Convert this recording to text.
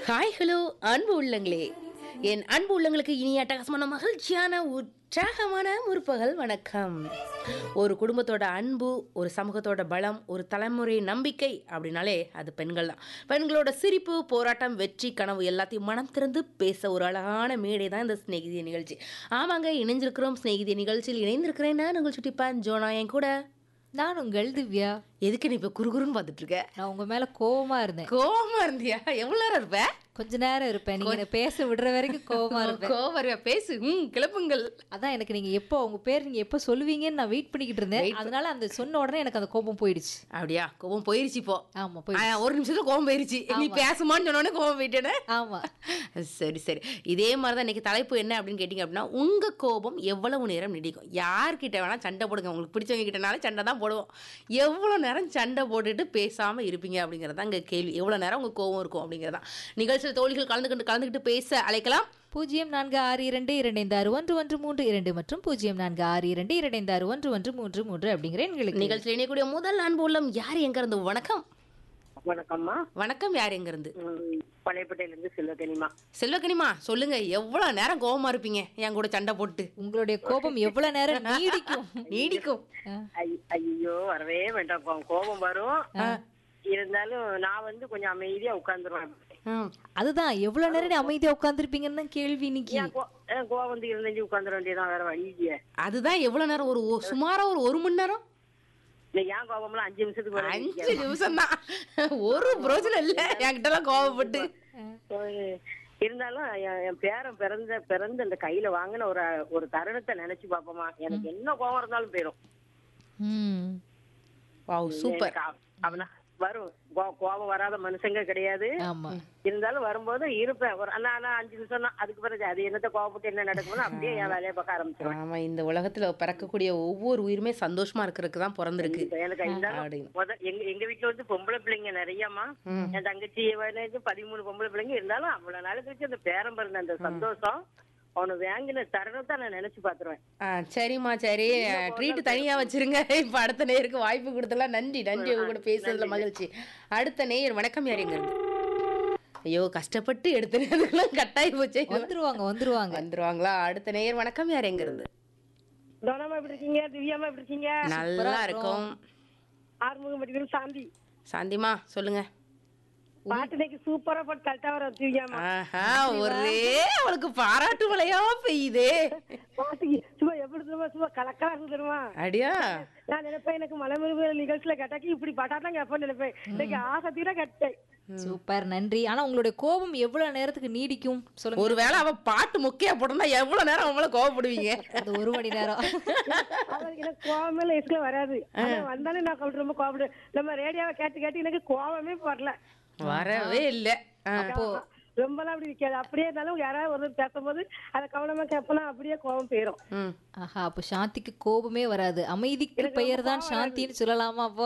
Hi hello அன்பு உள்ளங்களே என் அன்பு உள்ளங்களுக்கு இனிய அட்டகாசமான மகிழ்ச்சியான உற்சாகமான முற்பகல் வணக்கம் ஒரு குடும்பத்தோட அன்பு ஒரு சமூகத்தோட பலம் ஒரு தலைமுறை நம்பிக்கை அப்படின்னாலே அது பெண்கள் தான் பெண்களோட சிரிப்பு போராட்டம் வெற்றி கனவு எல்லாத்தையும் மனம் திறந்து பேச ஒரு அழகான மேடை தான் இந்த ஸ்நேகிதிய நிகழ்ச்சி ஆமாங்க இணைஞ்சிருக்கிறோம் ஸ்நேகிதிய நிகழ்ச்சியில் இணைந்திருக்கிறேன் நான் உங்கள் சுட்டிப்பான் ஜோனா என் கூட நான் உங்கள் திவ்யா எதுக்கு நீ இப்போ குறுகுறுன்னு பார்த்துட்டு இருக்க நான் உங்க மேல கோவமா இருந்தேன் கோவமா இருந்தியா எவ்வளோ நேரம் இருப்ப கொஞ்ச நேரம் இருப்பேன் நீங்க என்னை பேச விடுற வரைக்கும் கோவமா இருப்பேன் கோவம் வருவா பேசு ம் கிளப்புங்கள் அதான் எனக்கு நீங்க எப்போ உங்க பேர் நீங்க எப்போ சொல்லுவீங்கன்னு நான் வெயிட் பண்ணிக்கிட்டு இருந்தேன் அதனால அந்த சொன்ன உடனே எனக்கு அந்த கோபம் போயிடுச்சு அப்படியா கோவம் போயிருச்சு இப்போ ஆமா போய் ஆ, ஒரு நிமிஷத்துல கோவம் போயிருச்சு நீ பேசுமான்னு சொன்னோடனே கோவம் போயிட்டேனே ஆமா சரி சரி இதே மாதிரி தான் இன்னைக்கு தலைப்பு என்ன அப்படின்னு கேட்டிங்க அப்படின்னா உங்க கோபம் எவ்வளவு நேரம் நீடிக்கும் யார்கிட்ட வேணா சண்டை போடுங்க உங்களுக்கு பிடிச்சவங்க கிட்டனால சண்டை தான் போடுவோம் எவ்வளோ நேரம் சண்டை போட்டுட்டு பேசாம இருப்பீங்க அப்படிங்கிறது தான் இங்கே கேள்வி எவ்வளோ நேரம் உங்க கோவம் இருக்கும் அப்படிங்கிறதான் நிகழ்ச்சியில் தோழிகள் கலந்துக்கிட்டு கலந்துக்கிட்டு பேச அழைக்கலாம் பூஜ்ஜியம் நான்கு ஆறு இரண்டு இரண்டு ஆறு ஒன்று ஒன்று மூன்று இரண்டு மற்றும் பூஜ்ஜியம் நான்கு ஆறு இரண்டு இரண்டு ஆறு ஒன்று ஒன்று மூன்று மூன்று அப்படிங்கிற எங்களுக்கு நிகழ்ச்சியில் இணையக்கூடிய முதல் அன்பு உள்ளம் யார் எங்க இருந்து வணக்கம் வணக்கம்மா வணக்கம் யார் எங்க இருந்து ம், பழையப்பேட்டையில இருந்து செல்வகனிமா செல்வக்கனிமா சொல்லுங்க எவ்வளவு நேரம் கோவமா இருப்பீங்க என் கூட சண்டை போட்டு உங்களுடைய கோபம் எவ்வளவு நேரம் நீடிக்கும் நீடிக்கும் ஐயோ வரவே வேண்டாம் கோ- கோபம் வரும் இருந்தாலும் நான் வந்து கொஞ்சம் அமைதியா உட்கார்ந்துருவேன் ம். அதுதான் எவ்வளவு நேரம் நீ அமைதியா உட்கார்ந்துருப்பீங்கன்னு தான் கேள்வி இன்னைக்கு ஏன் கோ- ஏன் கோபம் வந்து இருந்தஞ்சு உட்காந்துட வேண்டியதான் வேற வழி இல்லையே அதுதான் எவ்வளவு நேரம் ஒரு ஒ- சுமாரா ஒரு ஒரு மணி நேரம் இல்லை ஏன் கோபம்லாம் அஞ்சு நிமிஷத்துக்கு மேல அஞ்சு நிமிஷம் தான் ஒரு பிரோஜனம் இல்ல என்கிட்ட எல்லாம் கோவப்பட்டு நிக்காது. இருந்தாலும் என் என் பேரன் பிறந்த பிறந்த அந்த கையில வாங்கின ஒரு ஒரு தருணத்தை நினைச்சு பாப்போமா எனக்கு என்ன கோபம் இருந்தாலும் போயிடும் ம் வாவ் சூப்பர் எனக்கு அவ- அவனா வரும் கோ- கோபம் வராத மனுஷங்க கிடையாது ஆமா இருந்தாலும் வரும்போது இருப்பேன் ஒரு அண்ணா அண்ணா அஞ்சு நிமிஷம் தான் அதுக்கு பிறகு அது என்னத்த கோவப்பட்டு என்ன நடக்குமோ அப்படியே என் வேலையை பார்க்க ஆரம்பிச்சிருவேன் ஆமா இந்த உலகத்துல பிறக்கக்கூடிய ஒவ்வொரு உயிருமே சந்தோஷமா இருக்கிறதுக்கு தான் பிறந்திருக்கு எனக்கு இருந்தாலும் அப்படின்னு. முத எங்க எங்க வீட்டுல வந்து பொம்பளை பிள்ளைங்க நிறையம்மா என் தங்கச்சி வந்து பதிமூணு பொம்பளை பிள்ளைங்க இருந்தாலும் அவ்வளவு நாள் கழிச்சு அந்த பேரம் பிறந்த அந்த சந்தோஷம் அவனு வாங்கின தருணத்தை நான் நினைச்சு பாத்துருவேன் ஆ, சரிம்மா சரி ட்ரீட் தனியா வச்சிருங்க இப்ப அடுத்த நேயருக்கு வாய்ப்பு கொடுத்தலாம் நன்றி நன்றி உங்க கூட பேசுறதுல மகிழ்ச்சி அடுத்த நேயர் வணக்கம் யார் எங்க இருந்து ஐயோ கஷ்டப்பட்டு எடுத்துனதுக்கெல்லாம் கட்டாயி போச்சு வந்துருவாங்க வந்துருவாங்க வந்துருவாங்களா அடுத்த நேயர் வணக்கம் யார் எங்க இருந்து தோனமா எப்படி இருக்கீங்க திவ்யாமா எப்படி இருக்கீங்க நல்லா இருக்கும் ஆறுமுகம் படிக்கிறது சாந்தி சாந்திமா சொல்லுங்க பாட்டு இன்னைக்கு சூப்பரா போட்டு கரெக்டா வர திவ்யாமா ஆஹா ஒரே அவளுக்கு பாராட்டு மழையா பெய்யுதே பாட்டுக்கு சும்மா எப்படி தெரியுமா சும்மா கலக்கா இருந்து தெரியுமா அடியா நான் நினைப்பேன் எனக்கு மலை நிகழ்ச்சியில கேட்டாக்கி இப்படி பாட்டா தான் கேட்பேன் நினைப்பேன் இன்னைக்கு ஆசை தீர கேட்டேன் சூப்பர் நன்றி ஆனா உங்களுடைய கோபம் எவ்வளவு நேரத்துக்கு நீடிக்கும் சொல்லுங்க ஒருவேளை அவ பாட்டு முக்கிய போட்டா எவ்வளவு நேரம் அவங்கள கோவப்படுவீங்க அது ஒரு மணி நேரம் அவருக்கு எனக்கு கோவமே லைஃப்ல வராது ஆனா வந்தாலும் நான் அவளுக்கு ரொம்ப கோவப்படு நம்ம ரேடியோவை கேட்டு கேட்டு எனக்கு கோவமே வரல வரவே இல்ல ஆ. அப்போ ரொம்பலாம் அப்படி நிக்காது அப்படியே இருந்தாலும் யாராவது ஒரு பேசும்போது அதை கவனமா கேட்போம்னா அப்படியே கோவம் போயிரும் ம் ஆஹா அப்போ சாந்திக்கு கோபமே வராது அமைதிக்கு பெயர் தான் சாந்தின்னு சொல்லலாமா அப்போ